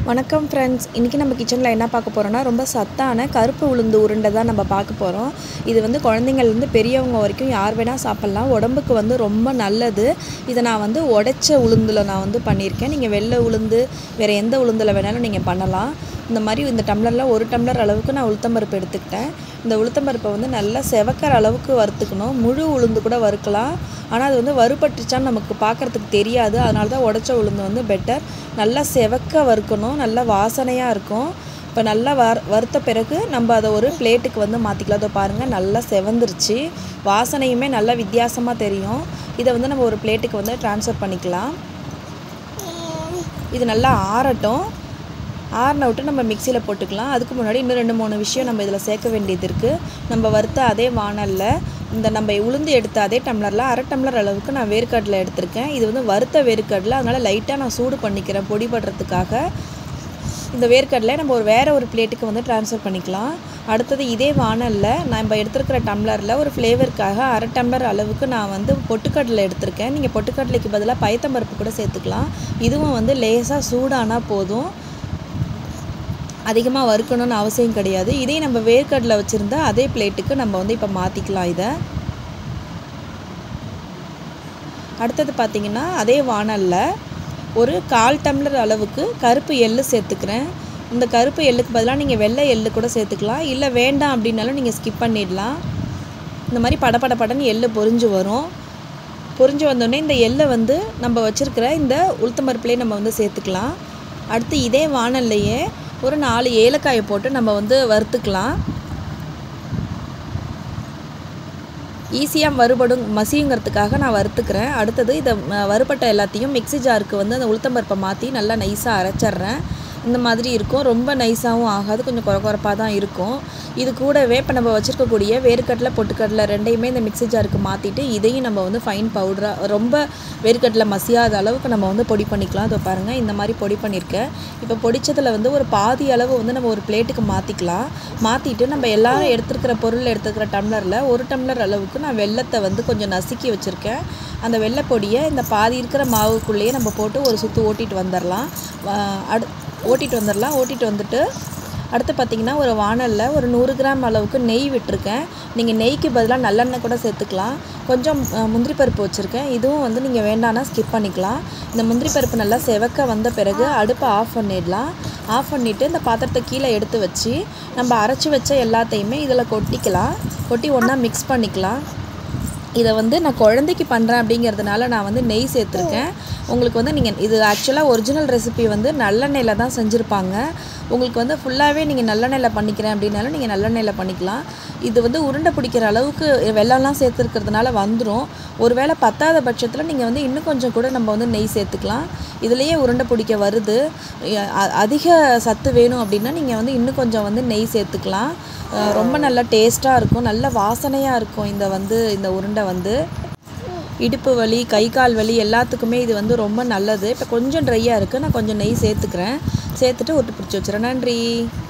வணக்கம் ஃப்ரெண்ட்ஸ் இன்றைக்கி நம்ம கிச்சனில் என்ன பார்க்க போகிறோம்னா ரொம்ப சத்தான கருப்பு உளுந்து உருண்டை தான் நம்ம பார்க்க போகிறோம் இது வந்து குழந்தைங்கள்லேருந்து பெரியவங்க வரைக்கும் யார் வேணால் சாப்பிட்லாம் உடம்புக்கு வந்து ரொம்ப நல்லது இதை நான் வந்து உடைச்ச உளுந்தில் நான் வந்து பண்ணியிருக்கேன் நீங்கள் வெள்ளை உளுந்து வேறு எந்த உளுந்தில் வேணாலும் நீங்கள் பண்ணலாம் இந்த மாதிரி இந்த டம்ளரில் ஒரு டம்ளர் அளவுக்கு நான் உளுத்தம்பருப்பு எடுத்துக்கிட்டேன் இந்த உளுத்தம்பருப்பை வந்து நல்லா செவக்கிற அளவுக்கு வறுத்துக்கணும் முழு உளுந்து கூட வறுக்கலாம் ஆனால் அது வந்து வறுபட்டுச்சான்னு நமக்கு பார்க்குறதுக்கு தெரியாது அதனால தான் உடச்ச உளுந்து வந்து பெட்டர் நல்லா செவக்க வறுக்கணும் நல்லா வாசனையாக இருக்கும் இப்போ நல்லா வறு வறுத்த பிறகு நம்ம அதை ஒரு பிளேட்டுக்கு வந்து மாற்றிக்கலாம் அதை பாருங்கள் நல்லா செவந்துருச்சு வாசனையுமே நல்லா வித்தியாசமாக தெரியும் இதை வந்து நம்ம ஒரு பிளேட்டுக்கு வந்து ட்ரான்ஸ்ஃபர் பண்ணிக்கலாம் இது நல்லா ஆறட்டும் ஆறின விட்டு நம்ம மிக்சியில் போட்டுக்கலாம் அதுக்கு முன்னாடி இன்னும் ரெண்டு மூணு விஷயம் நம்ம இதில் சேர்க்க வேண்டியது இருக்குது நம்ம வறுத்த அதே வானலில் இந்த நம்ம உளுந்து எடுத்த அதே டம்ளரில் அரை டம்ளர் அளவுக்கு நான் வேர்க்கடலை எடுத்திருக்கேன் இது வந்து வறுத்த வேர்க்கடலை அதனால் லைட்டாக நான் சூடு பண்ணிக்கிறேன் பொடி படுறதுக்காக இந்த வேர்க்கடலை நம்ம ஒரு வேறு ஒரு பிளேட்டுக்கு வந்து ட்ரான்ஸ்ஃபர் பண்ணிக்கலாம் அடுத்தது இதே வானலில் நம்ம எடுத்துருக்கிற டம்ளரில் ஒரு ஃப்ளேவருக்காக அரை டம்ளர் அளவுக்கு நான் வந்து பொட்டுக்கடலை எடுத்திருக்கேன் நீங்கள் பொட்டுக்கடலைக்கு பதிலாக பயத்தம்பருப்பு கூட சேர்த்துக்கலாம் இதுவும் வந்து லேசாக சூடானால் போதும் அதிகமாக வறுக்கணும்னு அவசியம் கிடையாது இதே நம்ம வேர்க்கடலை வச்சுருந்தா அதே பிளேட்டுக்கு நம்ம வந்து இப்போ மாற்றிக்கலாம் இதை அடுத்தது பார்த்திங்கன்னா அதே வானலில் ஒரு கால் டம்ளர் அளவுக்கு கருப்பு எள்ளு சேர்த்துக்கிறேன் இந்த கருப்பு எள்ளுக்கு பதிலாக நீங்கள் வெள்ளை எள்ளு கூட சேர்த்துக்கலாம் இல்லை வேண்டாம் அப்படின்னாலும் நீங்கள் ஸ்கிப் பண்ணிடலாம் இந்த மாதிரி படபட படன்னு எள்ளு பொரிஞ்சு வரும் பொரிஞ்சு வந்தோடனே இந்த எள்ளை வந்து நம்ம வச்சுருக்கிற இந்த உளுத்தம்பருப்புலேயே நம்ம வந்து சேர்த்துக்கலாம் அடுத்து இதே வானல்லையே ஒரு நாலு ஏலக்காயை போட்டு நம்ம வந்து வறுத்துக்கலாம் ஈஸியாக வறுபடும் மசியுங்கிறதுக்காக நான் வறுத்துக்கிறேன் அடுத்தது இதை வறுபட்ட எல்லாத்தையும் மிக்சி ஜாருக்கு வந்து அந்த உளுத்தம்பருப்பை மாற்றி நல்லா நைஸாக அரைச்சிட்றேன் இந்த மாதிரி இருக்கும் ரொம்ப நைஸாகவும் ஆகாது கொஞ்சம் குறை குறைப்பாக தான் இருக்கும் இது கூடவே இப்போ நம்ம வச்சுருக்கக்கூடிய வேர்க்கடலை பொட்டுக்கடலை ரெண்டையுமே இந்த மிக்சி ஜாருக்கு மாற்றிட்டு இதையும் நம்ம வந்து ஃபைன் பவுடராக ரொம்ப வேர்க்கடலை மசியாத அளவுக்கு நம்ம வந்து பொடி பண்ணிக்கலாம் அதை பாருங்கள் இந்த மாதிரி பொடி பண்ணியிருக்கேன் இப்போ பொடிச்சதில் வந்து ஒரு பாதி அளவு வந்து நம்ம ஒரு பிளேட்டுக்கு மாற்றிக்கலாம் மாற்றிட்டு நம்ம எல்லாம் எடுத்துருக்கிற பொருள் எடுத்துக்கிற டம்ளரில் ஒரு டம்ளர் அளவுக்கு நான் வெள்ளத்தை வந்து கொஞ்சம் நசுக்கி வச்சுருக்கேன் அந்த வெள்ளைப்பொடியை இந்த பாதி இருக்கிற மாவுக்குள்ளேயே நம்ம போட்டு ஒரு சுற்று ஓட்டிட்டு வந்துடலாம் அடு ஓட்டிட்டு வந்துடலாம் ஓட்டிட்டு வந்துட்டு அடுத்து பார்த்திங்கன்னா ஒரு வானலில் ஒரு நூறு கிராம் அளவுக்கு நெய் விட்டுருக்கேன் நீங்கள் நெய்க்கு பதிலாக நல்லெண்ணெய் கூட சேர்த்துக்கலாம் கொஞ்சம் முந்திரி பருப்பு வச்சுருக்கேன் இதுவும் வந்து நீங்கள் வேண்டான்னா ஸ்கிப் பண்ணிக்கலாம் இந்த முந்திரி பருப்பு நல்லா செவக்க வந்த பிறகு அடுப்பை ஆஃப் பண்ணிடலாம் ஆஃப் பண்ணிவிட்டு இந்த பாத்திரத்தை கீழே எடுத்து வச்சு நம்ம அரைச்சி வச்ச எல்லாத்தையுமே இதில் கொட்டிக்கலாம் கொட்டி ஒன்றா மிக்ஸ் பண்ணிக்கலாம் இதை வந்து நான் குழந்தைக்கு பண்ணுறேன் அப்படிங்கிறதுனால நான் வந்து நெய் சேர்த்துருக்கேன் உங்களுக்கு வந்து நீங்கள் இது ஆக்சுவலாக ஒரிஜினல் ரெசிபி வந்து நல்லெண்ணெயில் தான் செஞ்சுருப்பாங்க உங்களுக்கு வந்து ஃபுல்லாகவே நீங்கள் நல்லெண்ணெயில் பண்ணிக்கிறேன் அப்படின்னாலும் நீங்கள் நல்லெண்ணெயில் பண்ணிக்கலாம் இது வந்து உருண்டை பிடிக்கிற அளவுக்கு வெள்ளம்லாம் சேர்த்துருக்கிறதுனால வந்துடும் ஒருவேளை பத்தாத பட்சத்தில் நீங்கள் வந்து இன்னும் கொஞ்சம் கூட நம்ம வந்து நெய் சேர்த்துக்கலாம் இதுலேயே உருண்டை பிடிக்க வருது அதிக சத்து வேணும் அப்படின்னா நீங்கள் வந்து இன்னும் கொஞ்சம் வந்து நெய் சேர்த்துக்கலாம் ரொம்ப நல்லா டேஸ்ட்டாக இருக்கும் நல்ல வாசனையாக இருக்கும் இந்த வந்து இந்த உருண்டை வந்து இடுப்பு வலி கை கால் வலி எல்லாத்துக்குமே இது வந்து ரொம்ப நல்லது இப்போ கொஞ்சம் ட்ரையாக இருக்குது நான் கொஞ்சம் நெய் சேர்த்துக்கிறேன் சேர்த்துட்டு ஒட்டு பிடிச்சி வச்சுறேன் நன்றி